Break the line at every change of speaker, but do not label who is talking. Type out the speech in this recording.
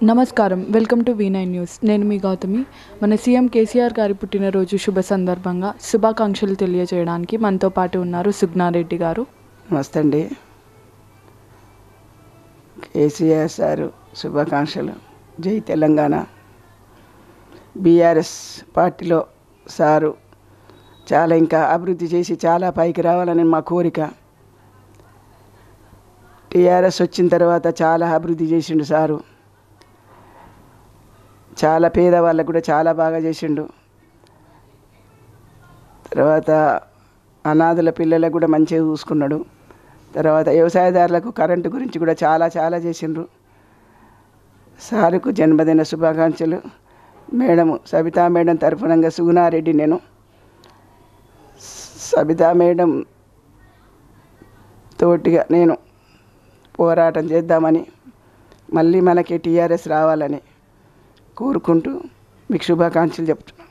నమస్కారం welcome to V nine news నేను మీ గౌతమి మన సీఎం కేసీఆర్ గారి పుట్టినరోజు శుభ సందర్భంగా శుభాకాంక్షలు తెలియజేయడానికి మనతో పాటు ఉన్నారు సుగ్నారెడ్డి గారు
నమస్తే అండి కేసీఆర్ సారు శుభాకాంక్షలు జై తెలంగాణ బీఆర్ఎస్ పార్టీలో సారు చాలా ఇంకా అభివృద్ధి చేసి చాలా పైకి రావాలని మా కోరిక టీఆర్ఎస్ వచ్చిన తర్వాత చాలా అభివృద్ధి చేసిండు సారు చాలా పేదవాళ్ళకు కూడా చాలా బాగా చేసిండు తర్వాత అనాథుల పిల్లలకు కూడా మంచిగా చూసుకున్నాడు తర్వాత వ్యవసాయదారులకు కరెంటు గురించి కూడా చాలా చాలా చేసిండ్రు సారుకు జన్మదిన శుభాకాంక్షలు మేడం సబితా మేడం తరఫునంగా సుగుణారెడ్డి నేను సబితా మేడం తోటిగా నేను పోరాటం చేద్దామని మళ్ళీ మనకి టీఆర్ఎస్ రావాలని కోరుకుంటూ మీకు శుభాకాంక్షలు చెప్తున్నాను